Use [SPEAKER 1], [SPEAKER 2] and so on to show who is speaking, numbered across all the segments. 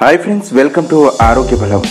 [SPEAKER 1] hi friends welcome to ఆరోగ్య బలం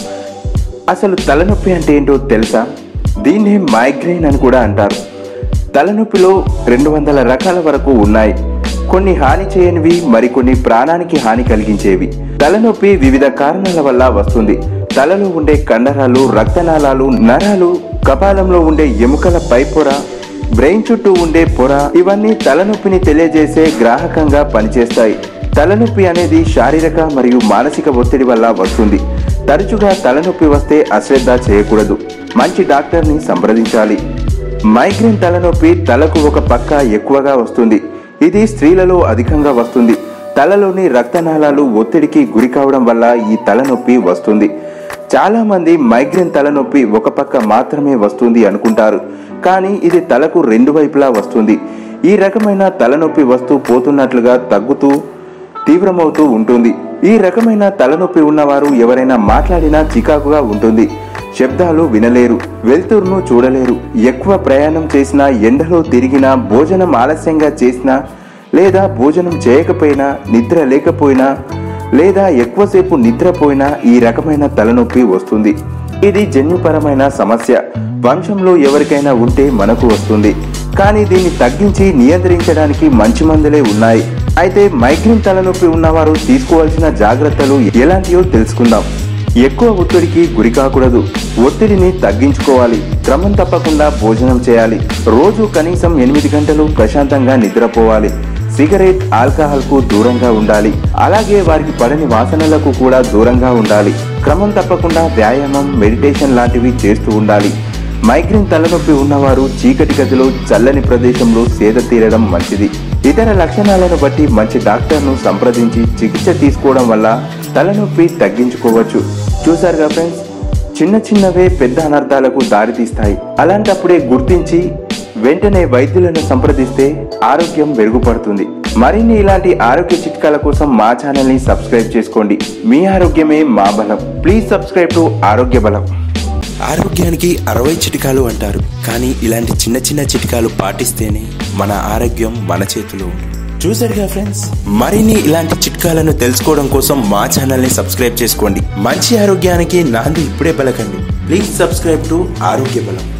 [SPEAKER 1] అసలు తలనొప్పి అంటే ఏంటో తెలుసా దీన్ని మైగ్రేన్ అని కూడా అంటారు తలనొప్పిలో రెండు వందల రకాల వరకు ఉన్నాయి కొన్ని హాని చేయనివి మరికొన్ని ప్రాణానికి హాని కలిగించేవి తలనొప్పి వివిధ కారణాల వల్ల వస్తుంది తలలో ఉండే కండరాలు రక్తనాళాలు నరాలు కపాలంలో ఉండే ఎముకల పైపొర బ్రెయిన్ చుట్టూ ఉండే పొర ఇవన్నీ తలనొప్పిని తెలియజేసే గ్రాహకంగా పనిచేస్తాయి తలనొప్పి అనేది శారీరక మరియు మానసిక ఒత్తిడి వల్ల వస్తుంది తరచుగా తలనొప్పి వస్తే అశ్రద్ధ చేయకూడదు మంచి డాక్టర్ని సంప్రదించాలి మైగ్రేన్ తలనొప్పి తలకు ఒక పక్క ఎక్కువగా వస్తుంది ఇది స్త్రీలలో అధికంగా వస్తుంది తలలోని రక్తనాళాలు ఒత్తిడికి గురి కావడం వల్ల ఈ తలనొప్పి వస్తుంది చాలా మంది మైగ్రేన్ తలనొప్పి ఒక పక్క మాత్రమే వస్తుంది అనుకుంటారు కానీ ఇది తలకు రెండు వైపులా వస్తుంది ఈ రకమైన తలనొప్పి వస్తూ పోతున్నట్లుగా తగ్గుతూ తీవ్రమవుతూ ఉంటుంది ఈ రకమైన తలనొప్పి ఉన్నవారు ఎవరైనా మాట్లాడినా చికాకుగా ఉంటుంది శబ్దాలు వినలేరు వెలుతురును చూడలేరు ఎక్కువ ప్రయాణం చేసినా ఎండలో తిరిగినా భోజనం ఆలస్యంగా చేసినా లేదా భోజనం చేయకపోయినా నిద్ర లేకపోయినా లేదా ఎక్కువసేపు నిద్రపోయినా ఈ రకమైన తలనొప్పి వస్తుంది ఇది జన్యుపరమైన సమస్య వంశంలో ఎవరికైనా ఉంటే మనకు వస్తుంది కానీ దీన్ని తగ్గించి నియంత్రించడానికి మంచి మందులే ఉన్నాయి అయితే మైగ్రేన్ తలనొప్పి ఉన్నవారు తీసుకోవాల్సిన జాగ్రత్తలు ఎలాంటివో తెలుసుకుందాం ఎక్కువ ఒత్తిడికి గురి కాకూడదు ఒత్తిడిని తగ్గించుకోవాలి క్రమం తప్పకుండా భోజనం చేయాలి రోజు కనీసం ఎనిమిది గంటలు ప్రశాంతంగా నిద్రపోవాలి సిగరెట్ ఆల్కహాల్ కు దూరంగా ఉండాలి అలాగే వారికి పడని వాసనలకు కూడా దూరంగా ఉండాలి క్రమం తప్పకుండా వ్యాయామం మెడిటేషన్ లాంటివి చేస్తూ ఉండాలి మైగ్రేన్ తలనొప్పి ఉన్నవారు చీకటి గదిలో చల్లని ప్రదేశంలో సేద తీరడం మంచిది ఇతర లక్షణాలను బట్టి మంచి డాక్టర్ను సంప్రదించి చికిత్స తీసుకోవడం వల్ల తలనొప్పి తగ్గించుకోవచ్చు చూసారుగా ఫ్రెండ్స్ చిన్న చిన్నవే పెద్ద అనర్థాలకు దారితీస్తాయి అలాంటప్పుడే గుర్తించి వెంటనే వైద్యులను సంప్రదిస్తే ఆరోగ్యం మెరుగుపడుతుంది మరిన్ని ఇలాంటి ఆరోగ్య చిట్కాల కోసం మా ఛానల్ ని సబ్స్క్రైబ్ చేసుకోండి మీ ఆరోగ్యమే మా బలం ప్లీజ్ సబ్స్క్రైబ్ టు ఆరోగ్య బలం
[SPEAKER 2] ఆరోగ్యానికి అరవై చిట్కాలు అంటారు కానీ ఇలాంటి చిన్న చిన్న చిట్కాలు పాటిస్తేనే మన ఆరోగ్యం మన చేతిలో ఉంటుంది చూసారుగా ఫ్రెండ్స్ మరిన్ని ఇలాంటి చిట్కాలను తెలుసుకోవడం కోసం మా ఛానల్ ని సబ్స్క్రైబ్ చేసుకోండి మంచి ఆరోగ్యానికి నాంది ఇప్పుడే పలకండి ప్లీజ్ సబ్స్క్రైబ్ టు ఆరోగ్య బలం